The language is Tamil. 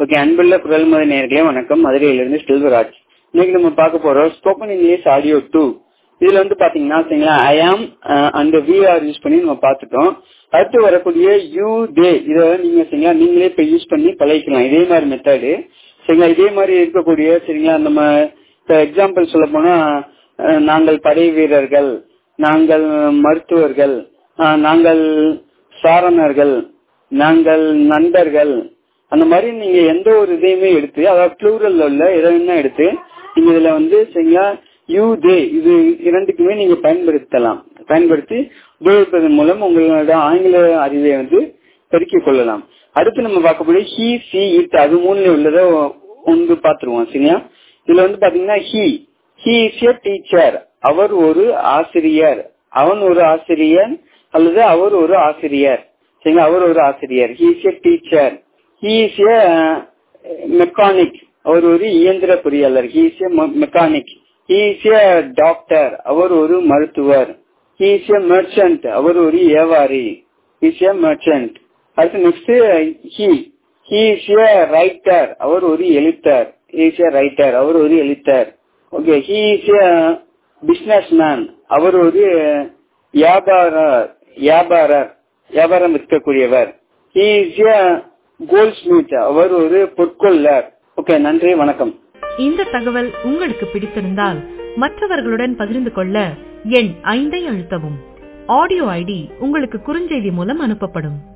ஓகே அன்புள்ள குரல்மதி நேர்களே வணக்கம் மதுரையிலிருந்து செல்வராஜ் இன்னைக்கு நம்ம பார்க்க போறோம் ஸ்போக்கன் இங்கிலீஷ் ஆடியோ டூ இதுல வந்து பாத்தீங்கன்னா சரிங்களா ஐ ஆம் அண்ட் வி ஆர் யூஸ் பண்ணி நம்ம பார்த்துட்டோம் அடுத்து வரக்கூடிய யூ தே இதை நீங்க சரிங்களா நீங்களே இப்ப யூஸ் பண்ணி பழகிக்கலாம் இதே மாதிரி மெத்தடு சரிங்களா இதே மாதிரி இருக்கக்கூடிய சரிங்களா நம்ம எக்ஸாம்பிள் சொல்ல போனா அஹ், நாங்கள் படை வீரர்கள் நாங்கள் மருத்துவர்கள் அஹ், நாங்கள் சாரணர்கள் நாங்கள் நண்பர்கள் அந்த மாதிரி நீங்க எந்த ஒரு இதையுமே எடுத்து அதாவது ப்ளூரல் உள்ள எதையுமே எடுத்து நீங்க இதுல வந்து சரிங்களா யூ தே இது இரண்டுக்குமே நீங்க பயன்படுத்தலாம் பயன்படுத்தி உபயோகிப்பதன் மூலம் உங்களோட ஆங்கில அறிவை வந்து பெருக்கிக் கொள்ளலாம் அடுத்து நம்ம பார்க்கக்கூடிய ஹி சி இட் அது மூணுல உள்ளதை ஒன்று பார்த்துருவோம் சரிங்களா இதுல வந்து பாத்தீங்கன்னா he he is a teacher அவர் ஒரு ஆசிரியர் அவன் ஒரு ஆசிரியர் அல்லது அவர் ஒரு ஆசிரியர் சரிங்களா அவர் ஒரு ஆசிரியர் he is a teacher he is a mechanic அவர் ஒரு இயந்திர பொறியாளர் he is a mechanic he is a doctor அவர் ஒரு மருத்துவர் ஹி இஸ் எ மெர்ச்சன்ட் அவர் ஒரு வியாபாரி இஸ் எ மெர்ச்சன்ட் அடுத்து next he he is a writer அவர் ஒரு எழுத்தர் இஸ் எ ரைட்டர் அவர் ஒரு எழுத்தர் okay he is a business man அவர் ஒரு வியாபாரர் வியாபாரர் வியாபாரம் விற்கக்கூடியவர் he is a gold Smith அவர் ஒரு பொற்கொள்ளர் ஓகே நன்றி வணக்கம் இந்த தகவல் உங்களுக்கு பிடித்திருந்தால் மற்றவர்களுடன் பகிர்ந்து கொள்ள எண் ஐந்தை அழுத்தவும் ஆடியோ ஐடி உங்களுக்கு குறுஞ்செய்தி மூலம் அனுப்பப்படும்